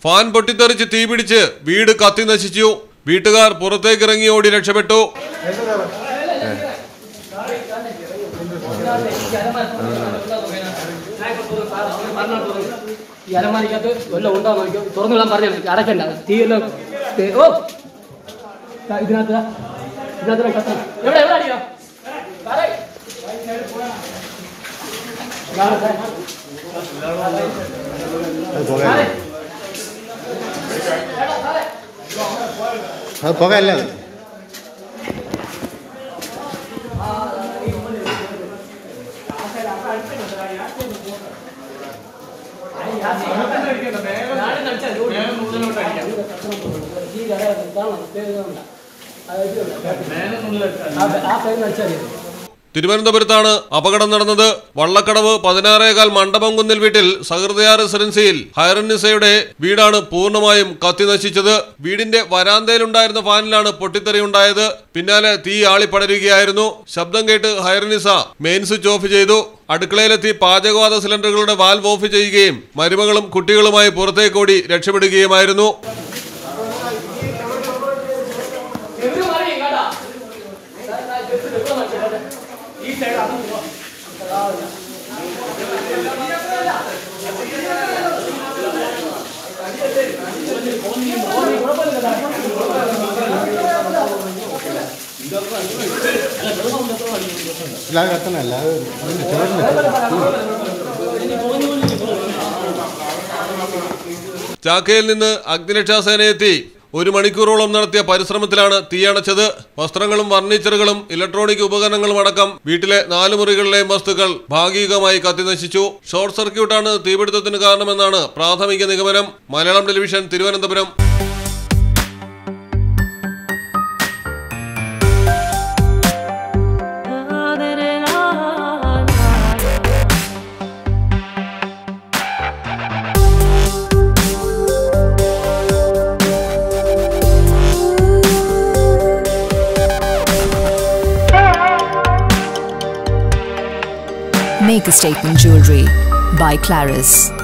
Fan പൊട്ടിത്തെറിച്ച് തീപിടിച്ച് വീട് കത്തി നശിച്ചു വീട്ടുകാർ പുറത്തേക്കിറങ്ങി ഓടി രക്ഷപ്പെട്ടു ഈ അലമാരിക്കകത്ത് വല്ലതും ഉണ്ടോ നോക്കിയോ തുറന്നു വിടാൻ പറഞ്ഞു അടക്കണ്ട തീയെല്ലാം തേ- ഓ ദാ ഇതിനകത്ത് ദാ. ഇതിനകത്ത് ദാ കത്തണം. എവിടെ എവിടെ അടിയോ സാറേ. സാറേ, സാറേ. സാറേ. അത് പുകയല്ല അത് ഞാനും കളിച്ചാ ജോലി. ഈ കട ഇതാണ്. പേര് ഇതാണ്. അത് ഇതുണ്ട്. ആ- ആ സൈഡിൽ അടിച്ചാൽ മതി തിരുവനന്തപുരത്താണ് അപകടം നടന്നത് വള്ളക്കടവ് പതിനാറേകാൽ മണ്ഡപം കുന്നിൽ വീട്ടിൽ സഹൃദയ റെസിഡൻസിയിൽ ഹൈറന്നിസയുടെ വീടാണ് പൂർണ്ണമായും കത്തി നശിച്ചത് വീടിന്റെ വരാന്തയിലുണ്ടായിരുന്ന ഫാനിലാണ് പൊട്ടിത്തെറി ഉണ്ടായത് പിന്നാലെ തീ ആളിപ്പടരുകയായിരുന്നു ശബ്ദം കേട്ട് ഹൈറന്നിസ മെയിൻ സ്വിച്ച് ഓഫ് ചെയ്തു അടുക്കളയിലെത്തി പാചകവാത സിലിണ്ടറുകളുടെ വാൽവ് ഓഫ് ചെയ്യുകയും മരുമകളും കുട്ടികളുമായി പുറത്തേക്കോടി രക്ഷപ്പെടുകയുമായിരുന്നു എവിടെ മാറി കേട്ടാ ഈ സൈഡ് അത് പോവാ. ഇല്ല അത് കത്തണല്ല അത് ഇതിന്റെ ചുവട്ടിൽ ചാക്കയിൽ നിന്ന് അഗ്നിരക്ഷാസേന എത്തി ഒരു മണിക്കൂറോളം നടത്തിയ പരിശ്രമത്തിലാണ് തീയണച്ചത് വസ്ത്രങ്ങളും ഫർണിച്ചറുകളും ഇലക്ട്രോണിക് ഉപകരണങ്ങളും അടക്കം വീട്ടിലെ നാല് മുറികളിലെയും വസ്തുക്കൾ ഭാഗികമായി കത്തിനശിച്ചു ഷോർട്ട് സർക്യൂട്ടാണ് തീപിടുത്തത്തിന് കാരണമെന്നാണ് പ്രാഥമിക നിഗമനം Malayalam television Thiruvananthapuram Make a statement jewelry by Claris.